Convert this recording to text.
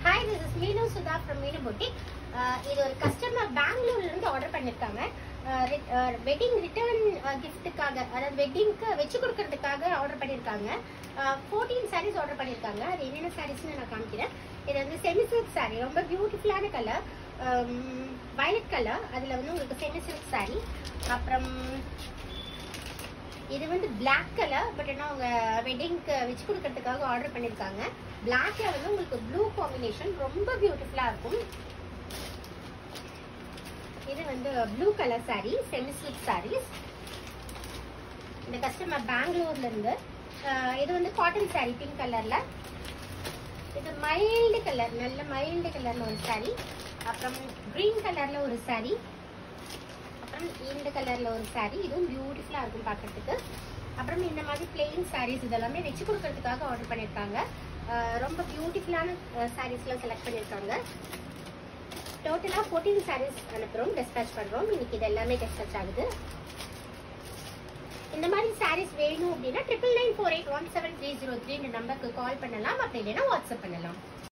hi this is மீனு Sudha from மீனு boutique இது ஒரு கஸ்டமர் பெங்களூர்ல இருந்து ஆர்டர் பண்ணிருக்காங்க வெட்டிங் ரிட்டர்ன் கிஃப்ட்டுக்காக அதாவது வெட்டிங்க்கு வச்சு கொடுக்கறதுக்காக ஆர்டர் பண்ணியிருக்காங்க ஃபோர்டீன் சாரீஸ் ஆர்டர் பண்ணியிருக்காங்க அது என்னென்ன சாரீஸ்னு நான் காமிக்கிறேன் இது வந்து செமி சில்க் சாரீ ரொம்ப பியூட்டிஃபுல்லான கலர் வயலட் கலர் அதில் வந்து உங்களுக்கு செமி சில்க் சாரீ அப்புறம் இது வந்து பிளாக் கலர் பட் ஆனால் அவங்க வெட்டிங்க்கு வச்சு கொடுக்கறதுக்காக ஆர்டர் பண்ணியிருக்காங்க பிளாக்ல வந்து உங்களுக்கு ப்ளூ காம்பினேஷன் ரொம்ப பியூட்டிஃபுல்லாக இருக்கும் இது வந்து blue colour saree semi silk sarees இந்த கஸ்டமர் பெங்களூர்ல இருந்து அஹ் இது வந்து காட்டன் saree பிங்க் கலர்ல இது மைல்டு கலர் நல்ல மைல்டு கலர்ல ஒரு saree அப்புறம் கிரீன் கலர்ல ஒரு saree அப்புறம் இந்த கலர்ல ஒரு saree இதுவும் பியூட்டிஃபுல்லா இருக்கும் பார்க்கிறதுக்கு அப்புறம் இந்த மாதிரி பிளெயின் sarees இதெல்லாமே வச்சு கொடுக்கறதுக்காக ஆர்டர் பண்ணியிருக்காங்க அஹ் ரொம்ப பியூட்டிஃபுல்லான சாரீஸ்லாம் செலக்ட் பண்ணியிருக்காங்க டோட்டலாக ஃபோர்டீன் சாரீஸ் அனுப்புகிறோம் டிஸ்பேச் பண்ணுறோம் இன்னைக்கு இது எல்லாமே டிஸ்பேச் ஆகுது இந்த மாதிரி சாரீஸ் வேணும் அப்படின்னா triple nine four eight one seven three zero three நம்பருக்கு கால் பண்ணலாம் அப்படி இல்லைன்னா வாட்ஸ்அப் பண்ணலாம்